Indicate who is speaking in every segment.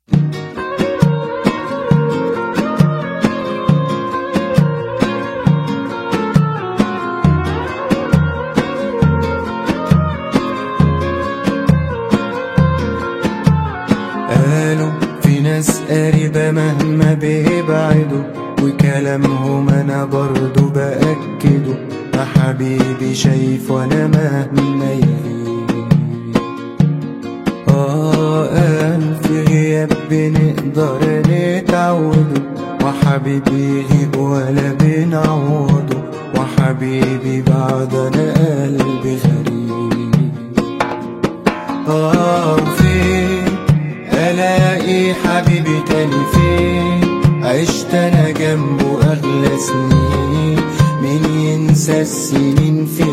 Speaker 1: قالوا في ناس قريبة مهما بيبعدوا وكلامهم انا برضو بأكده يا حبيبي شايف وانا مهما يغيب اه قالوا في غياب بنقدر نتعوده وحبيبي يغيب ولا بنعوضه وحبيبي بعد انا قلبي غريب اه وفين الاقي حبيبي تاني فين عشت انا جنبه اغلى سنين مين ينسى السنين في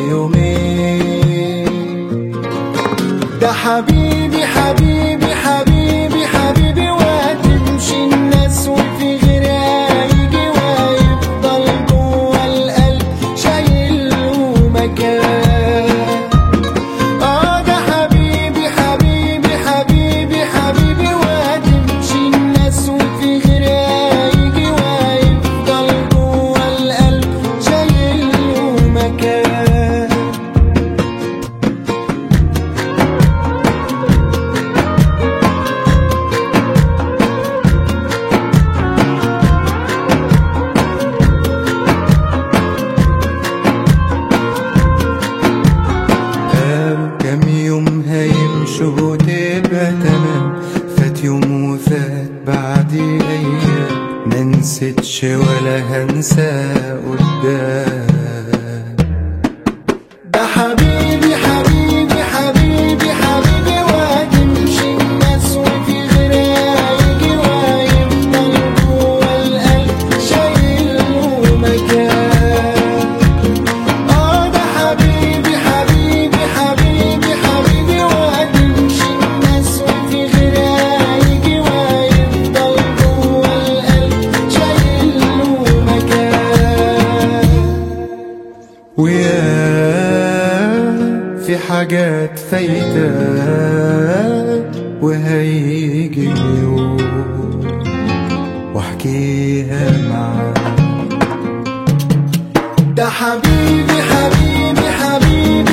Speaker 1: يومين ده حبيبي حبيبي حبيبي حبيبي وهتمشي الناس وفي غيرها هيجي وهيفضل جوا القلب شايل له مكان اه ده حبيبي حبيبي حبيبي حبيبي وهتمشي الناس وفي غيرها هيجي وهيفضل جوا القلب شايل له مكان قالوا كام يوم هيمشوا وتبقى تمام فات يوم وفات بعد ايام ما نسيتش ولا هنسى قدام ده حبيبي حبيبي حبيبي حبيبي وهتمشي الناس وفي غيرها هيجي وهيفضل جوا القلب شايل له مكان اه ده حبيبي حبيبي حبيبي حبيبي وهتمشي الناس وفي غيرها هيجي وهيفضل جوا القلب شايل له مكان ويا في حاجات فايتة وهيجي يوم واحكيها معاك ده حبيبي حبيبي حبيبي